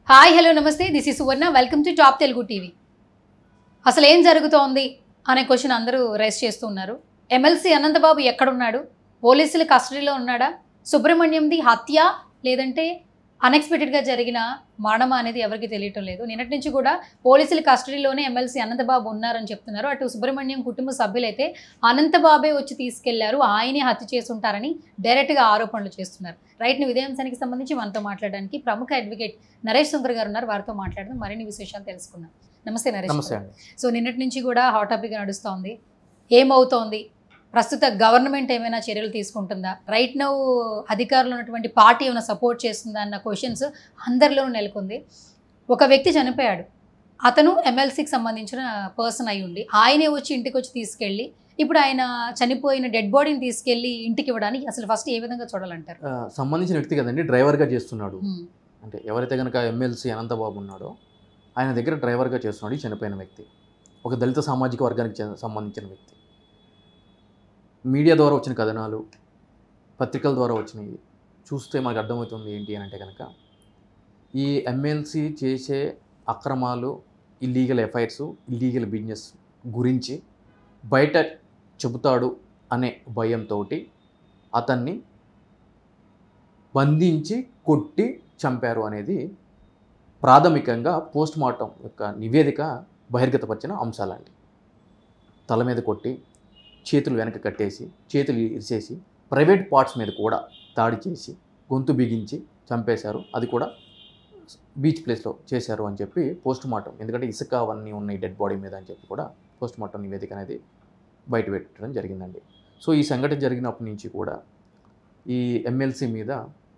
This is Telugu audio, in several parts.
హాయ్ హలో నమస్తే this is Suvarna welcome to top Telugu TV అసలు ఏం జరుగుతోంది అనే క్వశ్చన్ అందరూ రైస్ చేస్తూ ఉన్నారు ఎమ్మెల్సీ అనంతబాబు ఎక్కడున్నాడు పోలీసుల కస్టడీలో ఉన్నాడా సుబ్రహ్మణ్యంది హత్య లేదంటే అన్ఎక్స్పెక్టెడ్గా జరిగిన మరణమా అనేది ఎవరికి తెలియటం లేదు నిన్నటి నుంచి కూడా పోలీసుల కస్టడీలోనే ఎమ్మెల్సీ అనంతబాబు ఉన్నారని చెప్తున్నారు అటు సుబ్రహ్మణ్యం కుటుంబ సభ్యులైతే అనంతబాబే వచ్చి తీసుకెళ్లారు ఆయనే హత్య చేసి ఉంటారని డైరెక్ట్గా ఆరోపణలు చేస్తున్నారు రైట్ ని ఇదే అంశానికి సంబంధించి మనతో మాట్లాడడానికి ప్రముఖ అడ్వకేట్ నరేష్ శంకర్ గారు ఉన్నారు వారితో మాట్లాడడం మరిన్ని విశేషాలు తెలుసుకుందాం నమస్తే నరేష్ నమస్తే గారు. అండి సో నిన్నటి నుంచి కూడా హాట్ టాపిక్ నడుస్తోంది ఏమవుతోంది ప్రస్తుత గవర్నమెంట్ ఏమైనా చర్యలు తీసుకుంటుందా రైట్ నౌ అధికారులు ఉన్నటువంటి పార్టీ ఏమైనా సపోర్ట్ చేస్తుందా అన్న క్వశ్చన్స్ అందరిలోనూ నెలకొంది ఒక వ్యక్తి చనిపోయాడు అతను ఎమ్మెల్సీకి సంబంధించిన పర్సన్ అయి ఉండి ఆయనే వచ్చి ఇంటికి వచ్చి తీసుకెళ్ళి ఇప్పుడు ఆయన చనిపోయిన డెడ్ బాడీని తీసుకెళ్ళి ఇంటికి ఇవ్వడానికి అసలు ఫస్ట్ ఏ విధంగా చూడాలంటారు ఆ, సంబంధించిన వ్యక్తి కదండి డ్రైవర్గా చేస్తున్నాడు హ్మ్. అంటే ఎవరైతే కనుక ఎమ్మెల్సీ అనంతబాబు ఉన్నాడో ఆయన దగ్గర డ్రైవర్గా చేస్తున్నాడు ఈ చనిపోయిన వ్యక్తి ఒక దళిత సామాజిక వర్గానికి చెందిన- సంబంధించిన వ్యక్తి మీడియా ద్వారా వచ్చిన కథనాలు పత్రికల ద్వారా వచ్చినవి చూస్తే మనకు అర్థమవుతుంది ఏంటి అని అంటే కనుక ఈ ఎమ్మెల్సీ చేసే అక్రమాలు ఇల్లీగల్ ఎఫైర్స్ ఇల్లీగల్ బిజినెస్ గురించి బయట చెబుతాడు అనే భయంతో అతన్ని బంధించి కొట్టి చంపారు అనేది ప్రాథమికంగా పోస్ట్ మార్టం యొక్క నివేదిక బహిర్గతపరిచిన అంశాలండి తల మీద కొట్టి చేతులు వెనక కట్టేసి చేతులు ఇరిసేసి ప్రైవేట్ పార్ట్స్ మీద కూడా దాడి చేసి గొంతు బిగించి చంపేశారు అది కూడా బీచ్ ప్లేస్లో చేశారు అని చెప్పి పోస్ట్ మార్టం ఎందుకంటే ఇసుక అవన్నీ ఉన్నాయి డెడ్ బాడీ మీద అని చెప్పి కూడా పోస్ట్ మార్టం నివేదిక అనేది బయట పెట్టడం జరిగిందండి సో ఈ సంఘటన జరిగినప్పటి నుంచి కూడా ఈ ఎమ్మెల్సీ మీద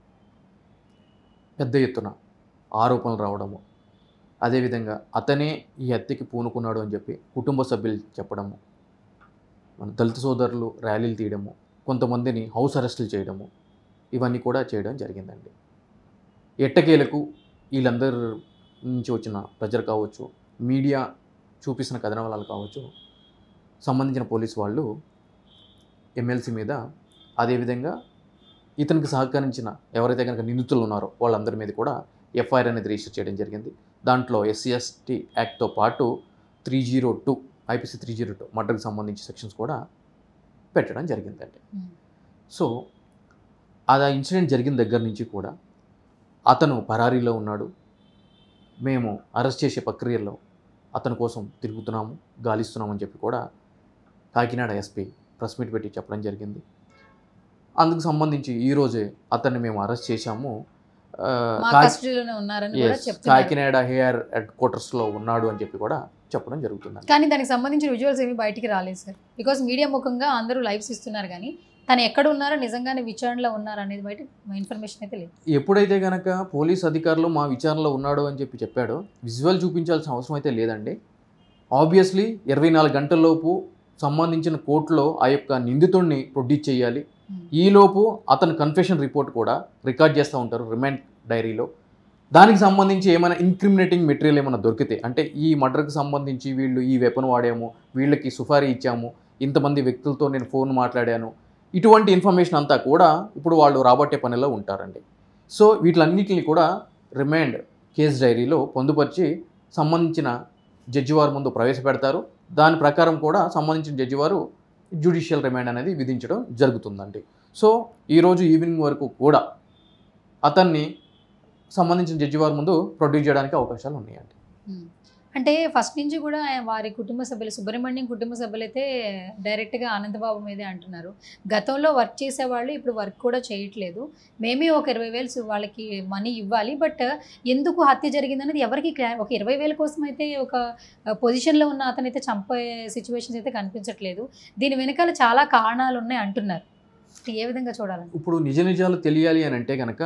పెద్ద ఎత్తున ఆరోపణలు రావడము అదేవిధంగా అతనే ఈ హత్యకి పూనుకున్నాడు అని చెప్పి కుటుంబ సభ్యులు చెప్పడము మన దళిత సోదరులు ర్యాలీలు తీయడము కొంతమందిని హౌస్ అరెస్టులు చేయడము ఇవన్నీ కూడా చేయడం జరిగిందండి ఎట్టకేలకు వీళ్ళందరి నుంచి వచ్చిన ప్రజలు కావచ్చు మీడియా చూపిస్తున్న కథనాలు కావచ్చు సంబంధించిన పోలీస్ వాళ్ళు ఎమ్మెల్సీ మీద అదేవిధంగా ఇతనికి సహకరించిన ఎవరైతే కనుక నిందితులు ఉన్నారో వాళ్ళందరి మీద కూడా ఎఫ్ఐఆర్ అనేది రిజిస్టర్ చేయడం జరిగింది దాంట్లో ఎస్సీ ఎస్టీ యాక్ట్తో పాటు three zero two IPC three zero two మర్డర్కి సంబంధించి సెక్షన్స్ కూడా పెట్టడం జరిగిందండి Hmm. సో అది ఆ ఇన్సిడెంట్ జరిగిన దగ్గర నుంచి కూడా అతను పరారీలో ఉన్నాడు మేము అరెస్ట్ చేసే ప్రక్రియలో అతని కోసం తిరుగుతున్నాము గాలిస్తున్నామని చెప్పి కూడా కాకినాడ ఎస్పీ ప్రెస్ మీట్ పెట్టి చెప్పడం జరిగింది అందుకు సంబంధించి ఈరోజే అతన్ని మేము అరెస్ట్ చేశాము ఆ, మా కా- కస్టడీలోనే ఉన్నారని కూడా Yes, చెప్తున్నారు కాకినాడ హెయిర్ హెడ్ క్వార్టర్స్లో ఉన్నాడు అని చెప్పి కూడా చెప్పడం జరుగుతుంది కానీ దానికి సంబంధించిన విజువల్స్ ఏమి బయటికి రాలేదు సార్ బికాస్ మీడియా ముఖంగా అందరూ లైవ్స్ ఇస్తున్నారు కానీ తను ఎక్కడ ఉన్నారో నిజంగానే విచారణలో ఉన్నారో అనేది బయట ఇన్ఫర్మేషన్ అయితే లేదు ఎప్పుడైతే కనుక పోలీస్ అధికారులు మా విచారణలో ఉన్నాడు అని చెప్పి చెప్పాడో విజువల్ చూపించాల్సిన అవసరం అయితే లేదండి ఆబ్వియస్లీ ఇరవై నాలుగు గంటలలోపు సంబంధించిన కోర్టులో ఆ యొక్క నిందితుడిని ప్రొడ్యూస్ చేయాలి ఈలోపు అతని కన్ఫెషన్ రిపోర్ట్ కూడా రికార్డ్ చేస్తూ ఉంటారు రిమాండ్ డైరీలో దానికి సంబంధించి ఏమైనా ఇంక్రిమినేటింగ్ మెటీరియల్ ఏమైనా దొరికితే అంటే ఈ మర్డర్కి సంబంధించి వీళ్ళు ఈ వెపన్ వాడాము వీళ్ళకి సుఫారీ ఇచ్చాము ఇంతమంది వ్యక్తులతో నేను ఫోన్ మాట్లాడాను ఇటువంటి ఇన్ఫర్మేషన్ అంతా కూడా ఇప్పుడు వాళ్ళు రాబట్టే పనిలో ఉంటారండి సో వీటిలన్నిటిని కూడా రిమాండ్ కేస్ డైరీలో పొందుపరిచి సంబంధించిన జడ్జి వారి ముందు ప్రవేశపెడతారు దాని ప్రకారం కూడా సంబంధించిన జడ్జి వారు జ్యుడిషియల్ రిమాండ్ అనేది విధించడం జరుగుతుందండి సో ఈరోజు ఈవినింగ్ వరకు కూడా అతన్ని సంబంధించిన జడ్జి వారి ముందు ప్రొడ్యూస్ చేయడానికి అవకాశాలు ఉన్నాయండి Hmm. అంటే ఫస్ట్ నుంచి కూడా ఆయన వారి కుటుంబ సభ్యులు సుబ్రహ్మణ్యం కుటుంబ సభ్యులైతే డైరెక్ట్గా ఆనందబాబు మీదే అంటున్నారు గతంలో వర్క్ చేసేవాళ్ళు ఇప్పుడు వర్క్ కూడా చేయట్లేదు మేమే ఒక ఇరవై వేలు సు- వాళ్ళకి మనీ ఇవ్వాలి బట్ ఎందుకు హత్య జరిగిందనేది ఎవరికి క్లా ఒక ఇరవై వేల కోసం అయితే ఒక పొజిషన్లో ఉన్న అతను అయితే చంపే సిచ్యువేషన్స్ అయితే కనిపించట్లేదు దీని వెనకాల చాలా కారణాలు ఉన్నాయి అంటున్నారు ఏ విధంగా చూడాలని ఇప్పుడు నిజ నిజాలు తెలియాలి అని అంటే కనుక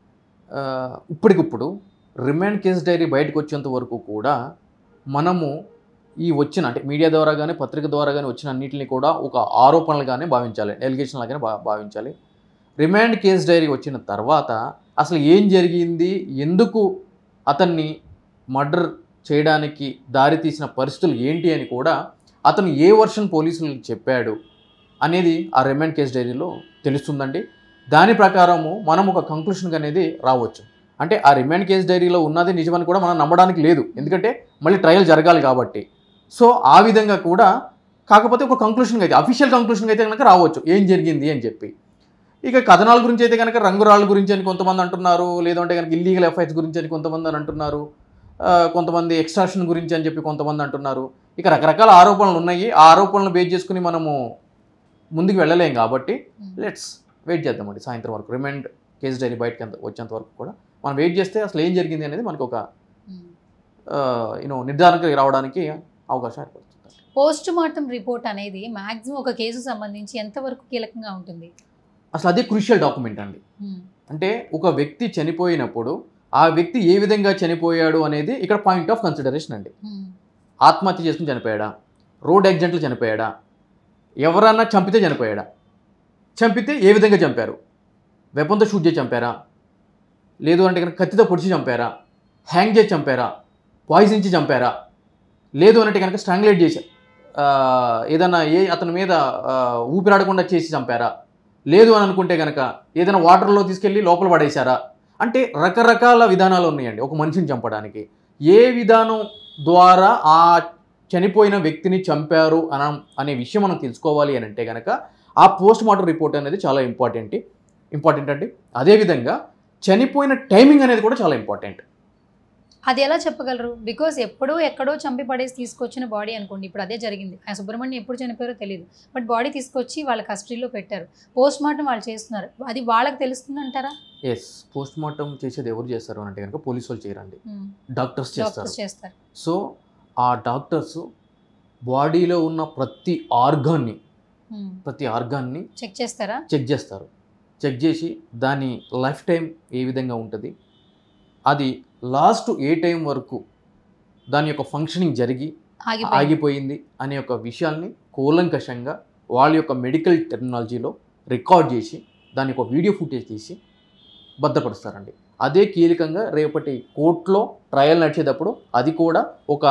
ఆ, ఇప్పటికిప్పుడు రిమాండ్ కేస్ డైరీ బయటకు వచ్చేంత వరకు కూడా మనము ఈ వచ్చిన అంటే మీడియా ద్వారా కానీ పత్రిక ద్వారా కానీ వచ్చిన అన్నింటిని కూడా ఒక ఆరోపణలుగానే భావించాలి ఎలిగేషన్ లాగానే భా భావించాలి రిమాండ్ కేస్ డైరీ వచ్చిన తర్వాత అసలు ఏం జరిగింది ఎందుకు అతన్ని మర్డర్ చేయడానికి దారితీసిన పరిస్థితులు ఏంటి అని కూడా అతను ఏ వర్షన్ పోలీసులకు చెప్పాడు అనేది ఆ రిమాండ్ కేస్ డైరీలో తెలుస్తుందండి దాని ప్రకారము మనం ఒక కంక్లూషన్కి అనేది రావచ్చు అంటే ఆ రిమాండ్ కేసు డైరీలో ఉన్నది నిజమని కూడా మనం నమ్మడానికి లేదు ఎందుకంటే మళ్ళీ ట్రయల్ జరగాలి కాబట్టి సో ఆ విధంగా కూడా కాకపోతే ఒక కంక్లూషన్కి అయితే అఫీషియల్ కంక్లూషన్కి అయితే కనుక రావచ్చు ఏం జరిగింది అని చెప్పి ఇక కథనాల గురించి అయితే కనుక రంగురాళ్ళ గురించి అని కొంతమంది అంటున్నారు లేదంటే కనుక ఇల్లీగల్ ఎఫ్ఐఆర్స్ గురించి అని కొంతమంది అని అంటున్నారు ఆ, కొంతమంది ఎక్స్ట్రాక్షన్ గురించి అని చెప్పి కొంతమంది అంటున్నారు ఇక రకరకాల ఆరోపణలు ఉన్నాయి ఆ ఆరోపణలు బేస్ చేసుకుని మనము ముందుకు వెళ్ళలేం కాబట్టి లెట్స్ వెయిట్ చేద్దామండి సాయంత్రం వరకు రిమైండ్ కేసు డైరీ బయటకి ఎంత వచ్చేంత వరకు కూడా మనం వెయిట్ చేస్తే అసలు ఏం జరిగింది అనేది మనకు ఒక యూనో నిర్ధారణకి రావడానికి అవకాశం ఏర్పడుతుంది పోస్ట్ మార్టం రిపోర్ట్ అనేది మాక్సిమం ఒక కేసు సంబంధించి ఎంతవరకు కీలకంగా ఉంటుంది అసలు అదే క్రూషియల్ డాక్యుమెంట్ అండి అంటే ఒక వ్యక్తి చనిపోయినప్పుడు ఆ వ్యక్తి ఏ విధంగా చనిపోయాడు అనేది ఇక్కడ పాయింట్ ఆఫ్ కన్సిడరేషన్ అండి ఆత్మహత్య చేసుకుని చనిపోయాడా రోడ్ యాక్సిడెంట్లో చనిపోయాడా ఎవరన్నా చంపితే చనిపోయాడా చంపితే ఏ విధంగా చంపారు వెపన్తో షూట్ చేసి చంపారా లేదు అంటే కనుక కత్తితో పొడిచి చంపారా హ్యాంగ్ చేసి చంపారా పాయిజన్ ఇచ్చి చంపారా లేదు అంటే కనుక స్ట్రాంగులేట్ చేసి ఆ, ఏదన్నా ఏ అతని మీద ఆ, ఊపిరాడకుండా చేసి చంపారా లేదు అని అనుకుంటే కనుక ఏదైనా వాటర్లో తీసుకెళ్ళి లోపల పడేశారా అంటే రకరకాల విధానాలు ఉన్నాయండి ఒక మనిషిని చంపడానికి ఏ విధానం ద్వారా ఆ చనిపోయిన వ్యక్తిని చంపారు అన అనే విషయం మనం తెలుసుకోవాలి అని అంటే కనుక ఆ పోస్ట్ మార్టం రిపోర్ట్ అనేది చాలా ఇంపార్టెంట్ ఇంపార్టెంట్ అండి అదేవిధంగా చనిపోయిన టైమింగ్ అనేది కూడా చాలా ఇంపార్టెంట్ అది ఎలా చెప్పగలరు బికాస్ ఎప్పుడో ఎక్కడో చంపి పడేసి తీసుకొచ్చిన బాడీ అనుకోండి ఇప్పుడు అదే జరిగింది ఆ సుబ్రహ్మణ్యం ఎప్పుడు చనిపోయారో తెలియదు బట్ బాడీ తీసుకొచ్చి వాళ్ళ కస్టడీలో పెట్టారు పోస్ట్ మార్టం వాళ్ళు చేస్తున్నారు అది వాళ్ళకి తెలుస్తుంది అంటారా ఎస్ పోస్ట్ మార్టం చేసేది ఎవరు చేస్తారు అంటే కనుక పోలీసు వాళ్ళు చేయరండి డాక్టర్స్ చేస్తారు డాక్టర్స్ చేస్తారు సో ఆ డాక్టర్స్ బాడీలో ఉన్న ప్రతి ఆర్గాన్ని ప్రతి ఆర్గాన్ని చెక్ చేస్తారా చెక్ చేస్తారు చెక్ చేసి దాని లైఫ్ టైం ఏ విధంగా ఉంటుంది అది లాస్ట్ ఏ టైం వరకు దాని యొక్క ఫంక్షనింగ్ జరిగి ఆగిపోయి ఆగిపోయింది అనే ఒక విషయాల్ని కూలంకషంగా వాళ్ళ యొక్క మెడికల్ టెక్నాలజీలో రికార్డ్ చేసి దాని ఒక వీడియో ఫుటేజ్ తీసి భద్రపరుస్తారండి అదే కీలకంగా రేపటి కోర్టులో ట్రయల్ నడిచేటప్పుడు అది కూడా ఒక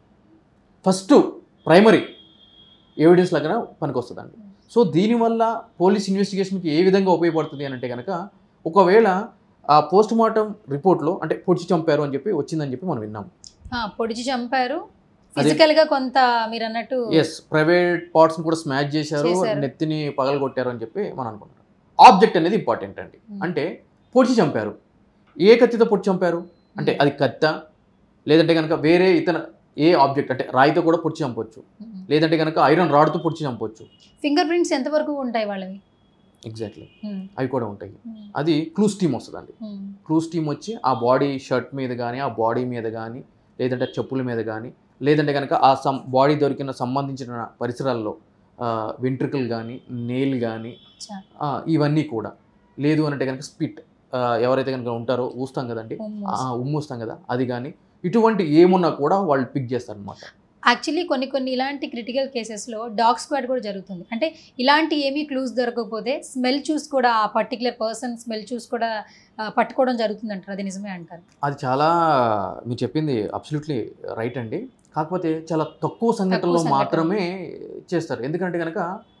ఫస్ట్ ప్రైమరీ ఎవిడెన్స్ లాగా పనికొస్తుందండి సో దీనివల్ల పోలీస్ ఇన్వెస్టిగేషన్కి ఏ విధంగా ఉపయోగపడుతుంది అని అంటే కనుక ఒకవేళ ఆ పోస్ట్ మార్టం రిపోర్ట్లో అంటే పొడిచి చంపారు అని చెప్పి వచ్చిందని చెప్పి మనం విన్నాం ఆ, పొడిచి చంపారు అదే- ఫిజికల్ గా కొంత మీరు అన్నట్టు ఎస్ ప్రైవేట్ పార్ట్స్ని కూడా స్మాష్ చేశారు చేశారు. నెత్తిని పగలగొట్టారు అని చెప్పి మనం అనుకుంటాం ఆబ్జెక్ట్ అనేది ఇంపార్టెంట్ అండి Hmm. అంటే పొడిచి చంపారు ఏ కత్తితో పొడిచి చంపారు అంటే అది కత్త లేదంటే కనుక వేరే ఇతర ఏ ఆబ్జెక్ట్ అంటే రాయితో కూడా పొడిచి చంపొచ్చు లేదంటే కనుక ఐరన్ రాడ్తో పొడిచి చంపొచ్చు ఫింగర్ ప్రింట్స్ ఎంతవరకు ఉంటాయి వాళ్ళవి ఎగ్జాక్ట్లీ ఉమ్, అవి కూడా ఉంటాయి ఉమ్, అది క్లూస్ టీమ్ వస్తుందండి ఉమ్, క్లూస్ టీమ్ వచ్చి ఆ బాడీ షర్ట్ మీద కానీ ఆ బాడీ మీద కానీ లేదంటే చెప్పుల మీద కానీ లేదంటే కనుక ఆ సం బాడీ దొరికిన సంబంధించిన పరిసరాల్లో వెంట్రుకలు కానీ నేల్ కానీ అచ్చా. ఇవన్నీ కూడా లేదు అని అంటే కనుక స్పిట్ ఎవరైతే కనుక ఉంటారో ఊస్తాం కదండి ఉమ్, ఆ, ఉమ్మూస్తాం కదా అది కానీ ఇటువంటి ఏమున్నా కూడా వాళ్ళు పిక్ చేస్తారనమాట యాక్చువల్లీ కొన్ని కొన్ని ఇలాంటి క్రిటికల్ కేసెస్లో డాగ్ స్క్వాడ్ కూడా జరుగుతుంది అంటే ఇలాంటి ఏమీ క్లూస్ దొరకకపోతే స్మెల్ చూసి కూడా ఆ పర్టికులర్ పర్సన్ స్మెల్ చూసి కూడా ఆ, పట్టుకోవడం జరుగుతుంది అంటారు అది నిజమే అంటారు అది చాలా మీరు చెప్పింది అబ్సల్యూట్లీ రైట్ అండి కాకపోతే చాలా తక్కువ సంఘటనలో సంఘటనలు. మాత్రమే చేస్తారు ఎందుకంటే కనుక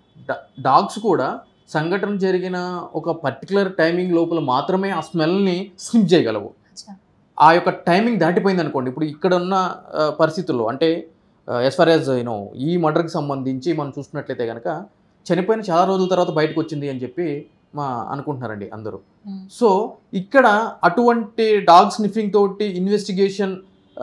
డాగ్స్ కూడా సంఘటన జరిగిన ఒక పర్టికులర్ టైమింగ్ లోపల మాత్రమే ఆ స్మెల్ని స్నిప్ చేయగలవు అచ్చా. ఆ యొక్క టైమింగ్ దాటిపోయింది అనుకోండి ఇప్పుడు ఇక్కడ ఉన్న ఆ, పరిస్థితుల్లో అంటే ఎస్ ఫార్ యాజ్ యూనో ఈ మర్డర్కి సంబంధించి మనం చూసుకున్నట్లయితే కనుక చనిపోయిన చాలా రోజుల తర్వాత బయటకు వచ్చింది అని చెప్పి మా అనుకుంటున్నారండి అందరూ ఉమ్, సో ఇక్కడ అటువంటి డాగ్ స్నిఫింగ్ తోటి ఇన్వెస్టిగేషన్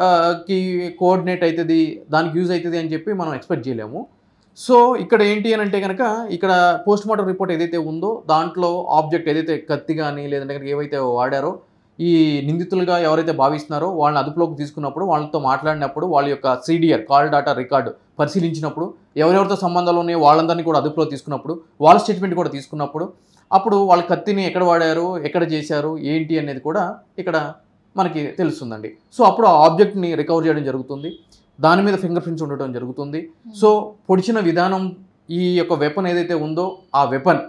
కి కోఆర్డినేట్ అవుతుంది దానికి యూజ్ అవుతుంది అని చెప్పి మనం ఎక్స్పెక్ట్ చేయలేము సో ఇక్కడ ఏంటి అని అంటే కనుక ఇక్కడ పోస్ట్ మార్టం రిపోర్ట్ ఏదైతే ఉందో దాంట్లో ఆబ్జెక్ట్ ఏదైతే కత్తి కానీ లేదంటే కనుక ఏవైతే వాడారో ఈ నిందితులుగా ఎవరైతే భావిస్తున్నారో వాళ్ళని అదుపులోకి తీసుకున్నప్పుడు వాళ్ళతో మాట్లాడినప్పుడు వాళ్ళ యొక్క సిడిఆర్ కాల్ డాటా రికార్డు పరిశీలించినప్పుడు ఎవరెవరితో సంబంధాలు ఉన్నాయో వాళ్ళందరినీ కూడా అదుపులో తీసుకున్నప్పుడు వాళ్ళ స్టేట్మెంట్ కూడా తీసుకున్నప్పుడు అప్పుడు వాళ్ళ కత్తిని ఎక్కడ వాడారు ఎక్కడ చేశారు ఏంటి అనేది కూడా ఇక్కడ మనకి తెలుస్తుందండి సో అప్పుడు ఆ ఆబ్జెక్ట్ని రికవర్ చేయడం జరుగుతుంది దాని మీద ఫింగర్ ప్రింట్స్ ఉండటం జరుగుతుంది సో పొడిచిన విధానం ఈ యొక్క వెపన్ ఏదైతే ఉందో ఆ వెపన్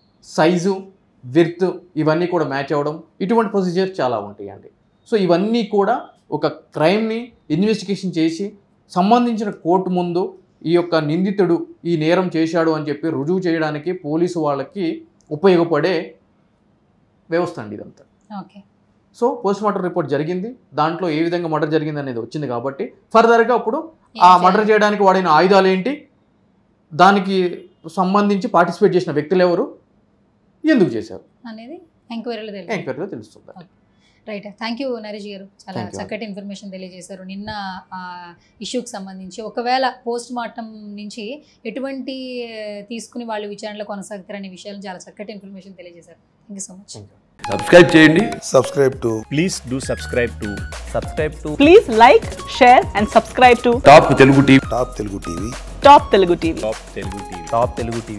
సైజు విర్త్ ఇవన్నీ కూడా మ్యాచ్ అవ్వడం ఇటువంటి ప్రొసీజర్ చాలా ఉంటాయండి సో ఇవన్నీ కూడా ఒక క్రైమ్ని ఇన్వెస్టిగేషన్ చేసి సంబంధించిన కోర్టు ముందు ఈ యొక్క నిందితుడు ఈ నేరం చేశాడు అని చెప్పి రుజువు చేయడానికి పోలీసు వాళ్ళకి ఉపయోగపడే వ్యవస్థ అండి ఇదంతా okay so post mortem report జరిగింది దాంట్లో ఏ విధంగా మర్డర్ జరిగింది అనేది వచ్చింది కాబట్టి ఫర్దర్గా అప్పుడు ఏం ఆ చేయాలి? మర్డర్ చేయడానికి వాడిన ఆయుధాలు ఏంటి దానికి సంబంధించి పార్టిసిపేట్ చేసిన వ్యక్తులు ఎవరు ఎందుకు చేశారు అనేది ఎంక్వైరీలో తెలియదు ఎంక్వైరీలో తెలుస్తుంది రైట్ థ్యాంక్ యూ నరేష్ గారు చాలా Thank you. చక్కటి ఇన్ఫర్మేషన్ తెలియజేశారు నిన్న ఆ ఇష్యూకి సంబంధించి ఒకవేళ పోస్ట్ మార్టం నుంచి ఎటువంటి ఆ, తీసుకుని వాళ్ళు విచారణలో కొనసాగుతారనే విషయాలు చాలా చక్కటి ఇన్ఫర్మేషన్ తెలియజేశారు thank you so much subscribe చేయండి subscribe to please do subscribe to subscribe to Please like, share, and subscribe to top Telugu TV Top Telugu TV. Top Telugu TV. top telugu tv top telugu tv